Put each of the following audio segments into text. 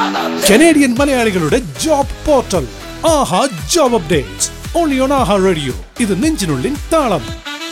Canadian മലയാളികളുടെ job portal Aaha job updates only on Aaha radio ഇത് നെഞ്ചിനുള്ളിൽ താളം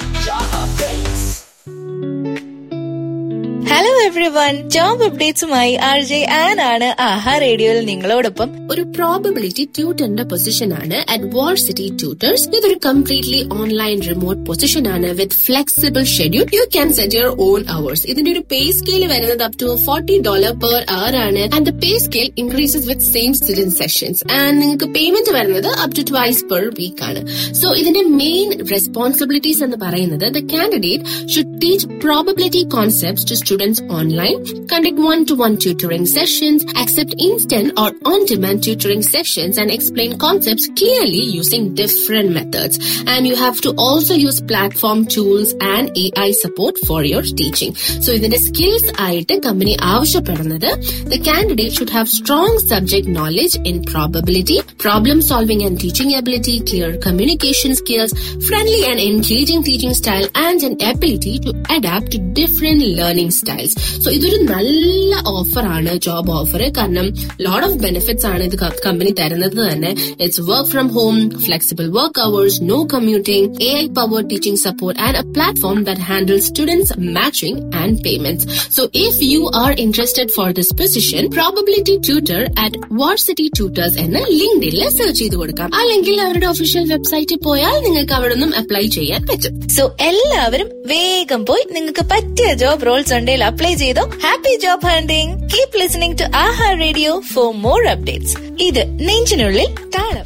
ഹലോ എവ്രി വൺ ജോബ് അപ്ഡേറ്റ്സുമായി ആർ ജെ ആൻ ആണ് ആഹാ റേഡിയോയിൽ നിങ്ങളോടൊപ്പം ഒരു പ്രോബബിലിറ്റി ട്യൂട്ടറിന്റെ പൊസിഷൻ ആണ് അറ്റ് വാർ സിറ്റി ട്യൂട്ടേഴ്സ് ഇതൊരു കംപ്ലീറ്റ്ലി ഓൺലൈൻ റിമോട്ട് പൊസിഷൻ ആണ് with flexible schedule you can set your own hours ഇതിന്റെ ഒരു പേ സ്കെയിൽ വരുന്നത് up to forty dollar per hour ആണ് and the pay scale increases with same student sessions and നിങ്ങൾക്ക് payment വരുന്നത് up to twice per week ആണ് so ഇതിന്റെ main responsibilities എന്ന് പറയുന്നത് the candidate should teach probability concept to students online conduct one-to-one tutoring sessions, accept instant or on-demand tutoring sessions, and explain concepts clearly using different methods. And you have to also use platform tools and AI support for your teaching. So ഇതിന്റെ skills ആയിട്ട് company ആവശ്യപ്പെടുന്നത് the candidate should have strong subject knowledge in probability, problem solving and teaching ability, clear communication skills, friendly and engaging teaching style, and an ability to adapt to different learning styles. So ഇതൊരു നല്ല offer ആണ് job offer കാരണം lot of benefits ആണ് ഇത് company തരുന്നത് തന്നെ it's work from home flexible work hours no commuting A I power teaching support and a platform that handle students matching and payments so if you are interested for this position probability tutor at Varsity Tutors എന്ന് ലിങ്ക്ഡിൽ search ചെയ്ത് കൊടുക്കാം അല്ലെങ്കിൽ അവരുടെ official വെബ്സൈറ്റിൽ പോയാൽ നിങ്ങൾക്ക് അവിടെ നിന്നും അപ്ലൈ ചെയ്യാൻ പറ്റും സോ എല്ലാവരും വേഗം പോയി നിങ്ങൾക്ക് പറ്റിയ ജോബ് റോൾസ് ഉണ്ടെങ്കിൽ അപ്ലൈ ചെയ്തോ happy job hunting keep listening to Aaha radio for more updates ഇത് നെഞ്ചിനുള്ളിൽ താളം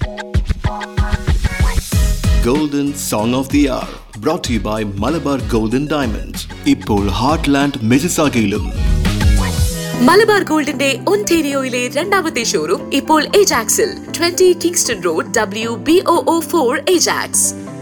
Golden Song of the Hour brought to you by Malabar Golden Diamonds. ഇപ്പോൾ ഹാർട്ട്ലാൻഡ് മിസിസാഗയിലും മലബാർ ഗോൾഡിന്റെ ഒൻറ്റേരിയോയിലെ രണ്ടാമത്തെ ഷോറൂം ഇപ്പോൾ ഏജാക്സിൽ twenty Kingston road W B O four Ajax